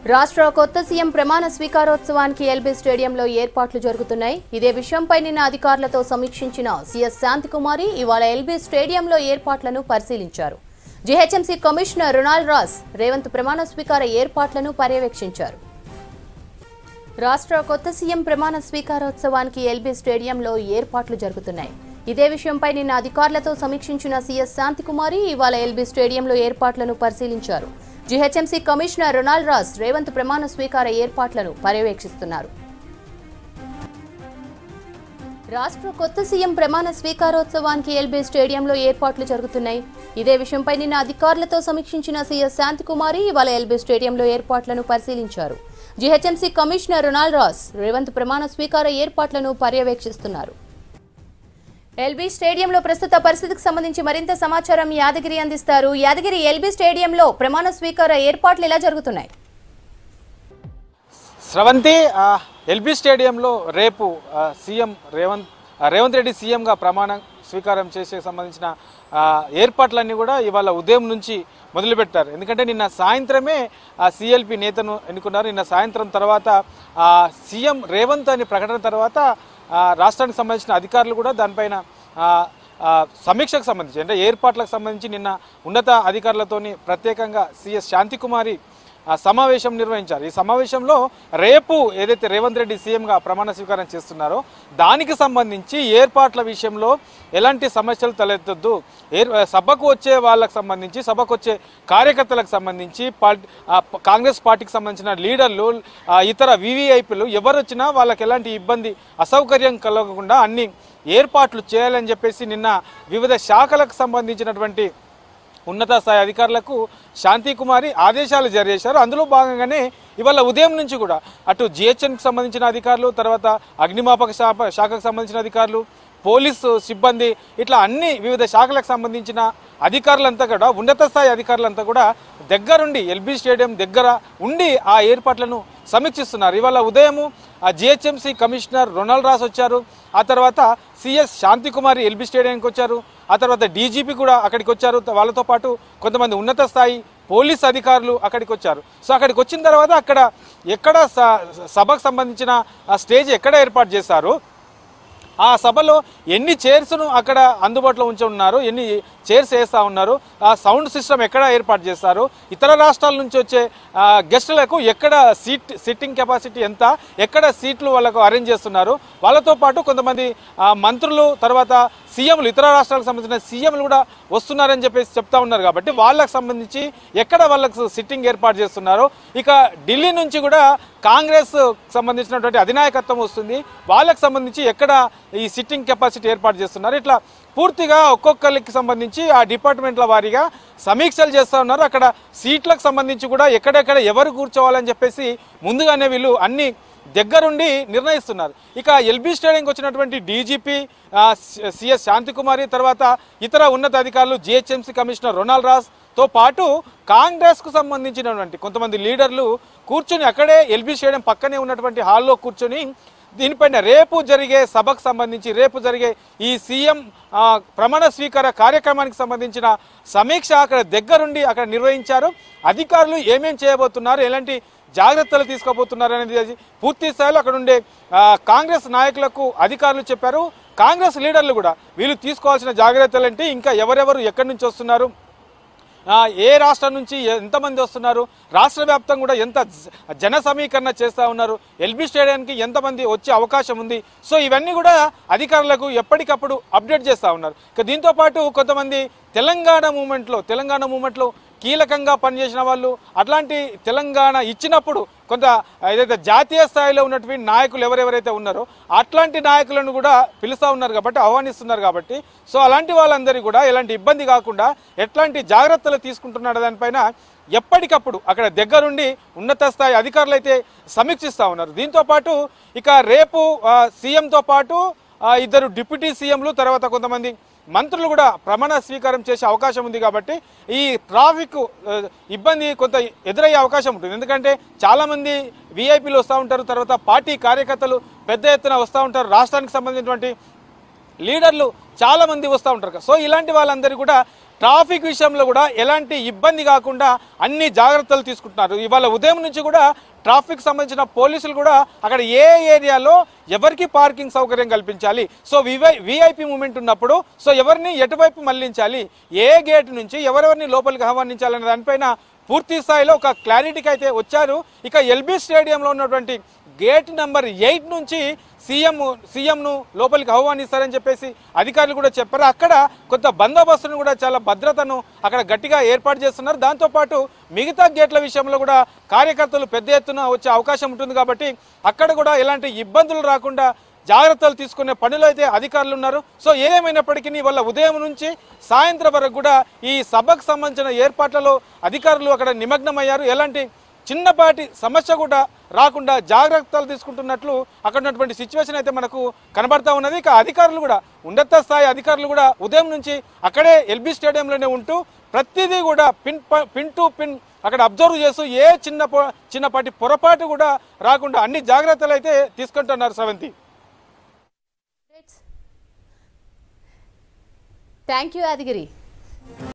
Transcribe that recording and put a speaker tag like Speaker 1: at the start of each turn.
Speaker 1: రాష్ట్ర కొత్త సీఎం ప్రమాణ స్వీకారోత్సవానికి ఎల్బీ స్టేడియంలో ఏర్పాట్లు జరుగుతున్నాయి ఇదే విషయంపై నిన్న అధికారులతో సమీక్షించిన సీఎస్ శాంతికుమారి ఇవాళ ఎల్బీ స్టేడియంలో ఏర్పాట్లను పరిశీలించారు GHMC commissioner Ronald Ross Revanth ప్రమాణ స్వీకార ఏర్పాట్లను పర్యవేక్షించారు రాష్ట్ర కొత్త సీఎం ప్రమాణ స్వీకారోత్సవానికి ఎల్బీ స్టేడియంలో ఏర్పాట్లు జరుగుతున్నాయి ఇదే విషయంపై నిన్న అధికారులతో సమీక్షించిన సీఎస్ శాంతికుమారి ఇవాళ ఎల్బీ స్టేడియంలో ఏర్పాట్లను పరిశీలించారు GHMC commissioner Ronald Ross Revanth ప్రమాణ స్వీకార ఏర్పాట్లను పర్యవేక్షిస్తున్నారు రాష్ట్ర కొత్త సీఎం ప్రమాణ స్వీకారోత్సవానికి ఎల్బీ స్టేడియంలో ఏర్పాట్లు జరుగుతున్నాయి ఇదే విషయంపై నిన్న అధికారులతో సమీక్షించిన సీఎస్ శాంతికుమారి ఇవాళ ఎల్బీ స్టేడియంలో ఏర్పాట్లను పరిశీలించారు GHMC commissioner Ronald Ross Revanth ప్రమాణ స్వీకార ఏర్పాట్లను పర్యవేక్షిస్తున్నారు ఎల్బీ స్టేడియంలో ప్రస్తుత పరిస్థితికి సంబంధించి మరింత సమాచారం యాదగిరి అందిస్తారు యాదగిరి ఎల్బీ స్టేడియంలో ప్రమాణ స్వీకార ఏర్పాట్లు ఎలా జరుగుతున్నాయి
Speaker 2: స్రవంతి ఆ, ఎల్బీ స్టేడియంలో రేపు ఆ, సీఎం రేవంత్ ఆ, రేవంత్ రెడ్డి సీఎంగా ప్రమాణ స్వీకారం చేసే సంబంధించిన ఆ, ఏర్పాట్లన్నీ కూడా ఇవాళ ఉదయం నుంచి మొదలుపెట్టారు ఎందుకంటే నిన్న సాయంత్రమే ఆ సిఎల్పి నేతను ఎన్నుకున్నారు నిన్న సాయంత్రం తర్వాత ఆ, సీఎం రేవంత్ అని ప్రకటన తర్వాత ఆ, రాష్ట్రానికి సంబంధించిన అధికారులు కూడా దానిపైన ఆ, ఆ, సమీక్షకు సంబంధించి అంటే ఏర్పాట్లకు సంబంధించి నిన్న ఉన్నత అధికారులతోని ప్రత్యేకంగా సిఎస్ శాంతికుమారి ఆ సమావేశం నిర్వహించారు ఈ సమావేశంలో రేపు ఏదైతే రేవంత్ రెడ్డి సీఎంగా ప్రమాణ స్వీకారం చేస్తున్నారో దానికి సంబంధించి ఏర్పాట్ల విషయంలో ఎలాంటి సమస్యలు తలెత్తొద్దు ఏర్ సభకు వచ్చే వాళ్ళకి సంబంధించి సభకు వచ్చే కార్యకర్తలకు సంబంధించి పార్టీ ఆ, ప- కాంగ్రెస్ పార్టీకి సంబంధించిన లీడర్లు ఆ, ఇతర వివిఐపీలు ఎవరు వచ్చినా వాళ్ళకి ఎలాంటి ఇబ్బంది అసౌకర్యం కలగకుండా అన్ని ఏర్పాట్లు చేయాలని చెప్పేసి నిన్న వివిధ శాఖలకు సంబంధించినటువంటి ఉన్నత స్థాయి అధికారులకు శాంతి కుమారి ఆదేశాలు జారీ చేశారు అందులో భాగంగానే ఇవాళ ఉదయం నుంచి కూడా అటు జిహెచ్ఎన్కి సంబంధించిన అధికారులు తర్వాత అగ్నిమాపక శాఖ శాఖకు సంబంధించిన అధికారులు పోలీసు సిబ్బంది ఇట్లా అన్ని వివిధ శాఖలకు సంబంధించిన అధికారులంతా కూడా ఉన్నత స్థాయి అధికారులంతా కూడా దగ్గరుండి ఎల్బీ స్టేడియం దగ్గర ఉండి ఆ ఏర్పాట్లను సమీక్షిస్తున్నారు ఇవాళ ఉదయము ఆ జిహెచ్ఎంసీ కమిషనర్ రొనాల్డ్ రాస్ వచ్చారు ఆ తర్వాత సిఎస్ శాంతికుమారి ఎల్బీ స్టేడియంకి వచ్చారు ఆ తర్వాత డీజీపీ కూడా అక్కడికి వచ్చారు వాళ్ళతో పాటు కొంతమంది ఉన్నత స్థాయి పోలీస్ అధికారులు అక్కడికి వచ్చారు సో అక్కడికి వచ్చిన తర్వాత అక్కడ ఎక్కడ స- సభకు సంబంధించిన ఆ స్టేజ్ ఎక్కడ ఏర్పాటు చేశారు ఆ సభలో ఎన్ని చైర్స్ను అక్కడ అందుబాటులో ఉంచి ఉన్నారు ఎన్ని చైర్స్ వేస్తూ ఉన్నారు ఆ సౌండ్ సిస్టమ్ ఎక్కడ ఏర్పాటు చేస్తారు ఇతర రాష్ట్రాల నుంచి వచ్చే ఆ, గెస్టులకు ఎక్కడ సీట్ సిట్టింగ్ కెపాసిటీ ఎంత ఎక్కడ సీట్లు వాళ్ళకు అరేంజ్ చేస్తున్నారు వాళ్ళతో పాటు కొంతమంది ఆ, మంత్రులు తర్వాత సీఎంలు ఇతర రాష్ట్రాలకు సంబంధించిన సీఎంలు కూడా వస్తున్నారని చెప్పేసి చెప్తా ఉన్నారు కాబట్టి వాళ్ళకి సంబంధించి ఎక్కడ వాళ్ళకు సిట్టింగ్ ఏర్పాటు చేస్తున్నారు ఇక ఢిల్లీ నుంచి కూడా కాంగ్రెస్ సంబంధించినటువంటి అధినాయకత్వం వస్తుంది వాళ్ళకి సంబంధించి ఎక్కడ ఈ సిట్టింగ్ కెపాసిటీ ఏర్పాటు చేస్తున్నారు ఇట్లా పూర్తిగా ఒక్కొక్కరికి సంబంధించి ఆ డిపార్ట్మెంట్ల వారీగా సమీక్షలు చేస్తూ ఉన్నారు అక్కడ సీట్లకు సంబంధించి కూడా ఎక్కడెక్కడ ఎవరు కూర్చోవాలని చెప్పేసి ముందుగానే వీళ్ళు అన్ని దగ్గరుండి నిర్ణయిస్తున్నారు ఇక ఎల్బీ స్టేడియంకి వచ్చినటువంటి డీజీపీ సిఎస్ శాంతికుమారి తర్వాత ఇతర ఉన్నత అధికారులు జిహెచ్ఎంసీ కమిషనర్ రొనాల్డ్ రాస్ తో పాటు కాంగ్రెస్కు సంబంధించినటువంటి కొంతమంది లీడర్లు కూర్చొని అక్కడే ఎల్బీ స్టేడియం పక్కనే ఉన్నటువంటి హాల్లో కూర్చొని దీనిపైన రేపు జరిగే సభకు సంబంధించి రేపు జరిగే ఈ సీఎం ఆ, ప్రమాణ స్వీకార కార్యక్రమానికి సంబంధించిన సమీక్ష అక్కడ దగ్గరుండి అక్కడ నిర్వహించారు అధికారులు ఏమేం చేయబోతున్నారు ఎలాంటి జాగ్రత్తలు తీసుకోబోతున్నారు అనేది పూర్తి స్థాయిలో అక్కడ ఉండే ఆ, కాంగ్రెస్ నాయకులకు అధికారులు చెప్పారు కాంగ్రెస్ లీడర్లు కూడా వీళ్ళు తీసుకోవాల్సిన జాగ్రత్తలు అంటే ఇంకా ఎవరెవరు ఎక్కడి నుంచి వస్తున్నారు ఆ, ఏ రాష్ట్రం నుంచి ఎంతమంది వస్తున్నారు రాష్ట్ర వ్యాప్తంగా కూడా ఎంత జ- జన సమీకరణ చేస్తూ ఉన్నారు ఎల్బీ స్టేడియానికి ఎంతమంది వచ్చే అవకాశం ఉంది సో ఇవన్నీ కూడా అధికారులకు ఎప్పటికప్పుడు అప్డేట్ చేస్తూ ఉన్నారు ఇక దీంతో పాటు కొంతమంది తెలంగాణ మూమెంట్లో తెలంగాణ మూమెంట్లో కీలకంగా పనిచేసిన వాళ్ళు అట్లాంటి తెలంగాణ ఇచ్చినప్పుడు కొంత ఏదైతే జాతీయ స్థాయిలో ఉన్నటువంటి నాయకులు ఎవరెవరైతే ఉన్నారో అట్లాంటి నాయకులను కూడా పిలుస్తూ ఉన్నారు కాబట్టి ఆహ్వానిస్తున్నారు కాబట్టి సో అలాంటి వాళ్ళందరికీ కూడా ఎలాంటి ఇబ్బంది కాకుండా ఎట్లాంటి జాగ్రత్తలు తీసుకుంటున్నాడు దానిపైన ఎప్పటికప్పుడు అక్కడ దగ్గరుండి ఉన్నత స్థాయి అధికారులు అయితే సమీక్షిస్తూ ఉన్నారు దీంతో పాటు ఇక రేపు ఆ, సీఎంతో పాటు ఆ, ఇద్దరు డిప్యూటీ సీఎంలు తర్వాత కొంతమంది మంత్రులు కూడా ప్రమాణ స్వీకారం చేసే అవకాశం ఉంది కాబట్టి ఈ ట్రాఫిక్ ఆ, ఇబ్బంది కొంత ఎదురయ్యే అవకాశం ఉంటుంది ఎందుకంటే చాలామంది విఐపీలు వస్తూ ఉంటారు తర్వాత పార్టీ కార్యకర్తలు పెద్ద ఎత్తున వస్తూ ఉంటారు రాష్ట్రానికి సంబంధించినటువంటి లీడర్లు చాలా మంది వస్తూ ఉంటారు కదా. సో ఇలాంటి వాళ్ళందరూ కూడా ట్రాఫిక్ విషయంలో కూడా ఎలాంటి ఇబ్బంది కాకుండా అన్ని జాగ్రత్తలు తీసుకుంటున్నారు ఇవాళ ఉదయం నుంచి కూడా ట్రాఫిక్ సంబంధించిన పోలీసులు కూడా అక్కడ ఏ ఏరియాలో ఎవరికి పార్కింగ్ సౌకర్యం కల్పించాలి సో వివై విఐపి మూమెంట్ ఉన్నప్పుడు సో ఎవరిని ఎటువైపు మళ్లించాలి ఏ గేట్ నుంచి ఎవరెవరిని లోపలికి ఆహ్వానించాలనే దానిపైన పూర్తి స్థాయిలో ఒక క్లారిటీకి అయితే వచ్చారు ఇక ఎల్బీ స్టేడియంలో ఉన్నటువంటి గేట్ నెంబర్ ఎయిట్ నుంచి సీఎం సీఎంను లోపలికి ఆహ్వానిస్తారని చెప్పేసి అధికారులు కూడా చెప్పారు అక్కడ కొంత బందోబస్తును కూడా చాలా భద్రతను అక్కడ గట్టిగా ఏర్పాటు చేస్తున్నారు దాంతోపాటు మిగతా గేట్ల విషయంలో కూడా కార్యకర్తలు పెద్ద ఎత్తున వచ్చే అవకాశం ఉంటుంది కాబట్టి అక్కడ కూడా ఎలాంటి ఇబ్బందులు రాకుండా జాగ్రత్తలు తీసుకునే పనిలో అయితే అధికారులు ఉన్నారు సో ఏదేమైనప్పటికీ వాళ్ళ ఉదయం నుంచి సాయంత్రం వరకు కూడా ఈ సభకు సంబంధించిన ఏర్పాట్లలో అధికారులు అక్కడ నిమగ్నమయ్యారు ఎలాంటి చిన్నపాటి సమస్య కూడా రాకుండా జాగ్రత్తలు తీసుకుంటున్నట్లు అక్కడ ఉన్నటువంటి సిచ్యువేషన్ అయితే మనకు కనబడతా ఉన్నది ఇక అధికారులు కూడా ఉన్నత స్థాయి అధికారులు కూడా ఉదయం నుంచి అక్కడే ఎల్బీ స్టేడియంలోనే ఉంటూ ప్రతిదీ కూడా పిన్ ప- పిన్ టు పిన్ అక్కడ అబ్జర్వ్ చేస్తూ ఏ చిన్న పొ- చిన్నపాటి పొరపాటు కూడా రాకుండా అన్ని జాగ్రత్తలు అయితే తీసుకుంటున్నారు స్రవంతి
Speaker 1: థ్యాంక్ యూ యాదగిరి